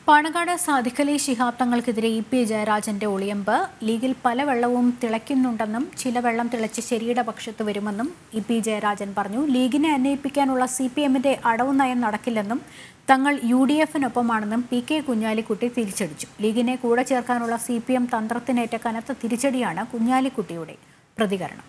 പാണക്കാട് സാദിഖലി ശിഹാബ് തങ്ങൾക്കെതിരെ E P ജയരാജന്റെ ഒളിയമ്പ് ലീഗിൽ പല വെള്ളവും തിളയ്ക്കുന്നുണ്ടെന്നും ചില വെള്ളം തിളച്ച് ശരിയുടെ പക്ഷത്ത് വരുമെന്നും ഇ പി ജയരാജൻ പറഞ്ഞു ലീഗിനെ അന്വയിപ്പിക്കാനുള്ള സി പി എമ്മിന്റെ അടവ് നയം നടക്കില്ലെന്നും തങ്ങൾ യു ഡി എഫിനൊപ്പമാണെന്നും പി കെ കുഞ്ഞാലിക്കുട്ടി തിരിച്ചടിച്ചു ലീഗിനെ കൂടെ ചേർക്കാനുള്ള സി പി എം തന്ത്രത്തിനേറ്റ കനത്ത തിരിച്ചടിയാണ് കുഞ്ഞാലിക്കുട്ടിയുടെ പ്രതികരണം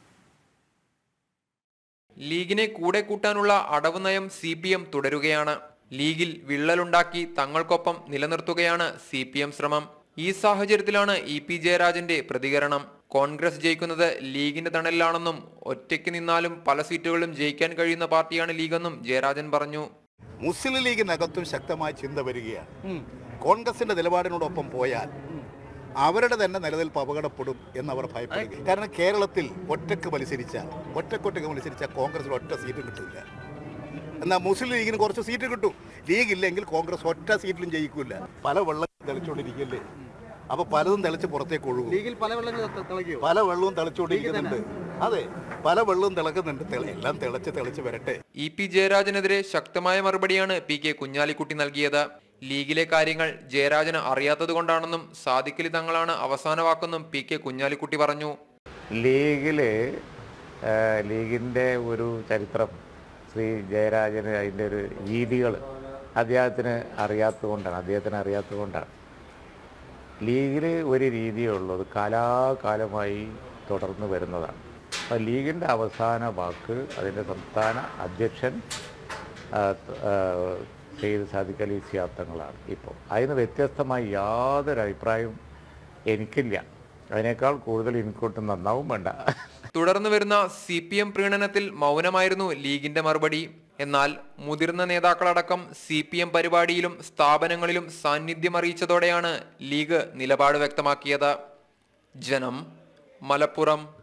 ലീഗിനെ കൂടെ കൂട്ടാനുള്ള അടവ് നയം സി പി എം തുടരുകയാണ് ലീഗിൽ വിള്ളലുണ്ടാക്കി തങ്ങൾക്കൊപ്പം നിലനിർത്തുകയാണ് സി പി എം ശ്രമം ഈ സാഹചര്യത്തിലാണ് ഇ പി ജയരാജന്റെ പ്രതികരണം കോൺഗ്രസ് ജയിക്കുന്നത് ലീഗിന്റെ തണലിലാണെന്നും ഒറ്റയ്ക്ക് നിന്നാലും പല സീറ്റുകളിലും ജയിക്കാൻ കഴിയുന്ന പാർട്ടിയാണ് ലീഗെന്നും ജയരാജൻ പറഞ്ഞു മുസ്ലിം ലീഗിനകത്തും ശക്തമായ ചിന്ത വരികയാണ് കോൺഗ്രസിന്റെ നിലപാടിനോടൊപ്പം പോയാൽ അവരുടെ തന്നെ നിലനിൽപ്പ് അപകടപ്പെടും എന്നവർ ഭയപ്പെടുക കാരണം കേരളത്തിൽ ഒറ്റക്ക് മത്സരിച്ചാൽ ഒറ്റക്കൊറ്റക്ക് മത്സരിച്ചാൽ കോൺഗ്രസിൽ ഒറ്റ സീറ്റും കിട്ടില്ല എന്നാൽ മുസ്ലിം ലീഗിന് കുറച്ച് സീറ്റ് കിട്ടും ലീഗ് ഇല്ലെങ്കിൽ കോൺഗ്രസ് ഒറ്റ സീറ്റിലും ജയിക്കില്ല പല വെള്ളം തെളിച്ചുകൊണ്ടിരിക്കല്ലേ അപ്പൊ പലതും തെളിച്ച് പുറത്തേക്ക് ഒഴുകും ലീഗിൽ പല വെള്ളങ്ങൾ തിളയ്ക്കുമോ പല വെള്ളവും തെളിച്ചുകൊണ്ടിരിക്കുന്നുണ്ട് അതെ പല വെള്ളവും തിളക്കുന്നുണ്ട് തെള- എല്ലാം തിളച്ച് തിളച്ച് വരട്ടെ ഇ പി ജയരാജനെതിരെ ശക്തമായ മറുപടിയാണ് പി കെ കുഞ്ഞാലിക്കുട്ടി നൽകിയത് ലീഗിലെ കാര്യങ്ങൾ ജയരാജന് അറിയാത്തതുകൊണ്ടാണെന്നും സാദിഖലി തങ്ങളാണ് അവസാന വാക്കെന്നും പി കെ കുഞ്ഞാലിക്കുട്ടി പറഞ്ഞു ലീഗിൽ ലീഗിൻ്റെ ഒരു ചരിത്രം ശ്രീ ജയരാജന് അതിൻ്റെ ഒരു രീതികൾ അദ്ദേഹത്തിന് അറിയാത്തതുകൊണ്ടാണ് അദ്ദേഹത്തിന് അറിയാത്തതുകൊണ്ടാണ് ലീഗിൽ ഒരു രീതിയേ ഉള്ളൂ അത് കാലാകാലമായി തുടർന്ന് വരുന്നതാണ് അപ്പോൾ ലീഗിൻ്റെ അവസാന വാക്ക് അതിൻ്റെ സംസ്ഥാന അധ്യക്ഷൻ ആ, ആ, സെയ്ദ് സാദിഖ് അലി സിയാബ് തങ്ങളാണ് ഇപ്പോൾ അതിന് വ്യത്യസ്തമായി യാതൊരു അഭിപ്രായവും എനിക്കില്ല അതിനേക്കാൾ കൂടുതൽ എനിക്കൊട്ടും നന്നാവും വേണ്ട തുടർന്ന് വരുന്ന സി പി എം പ്രീണനത്തിൽ മൗനമായിരുന്നു ലീഗിന്റെ മറുപടി എന്നാൽ മുതിർന്ന നേതാക്കളടക്കം സി പി എം പരിപാടിയിലും സ്ഥാപനങ്ങളിലും സാന്നിധ്യം അറിയിച്ചതോടെയാണ് ലീഗ് നിലപാട് വ്യക്തമാക്കിയത് ജനം മലപ്പുറം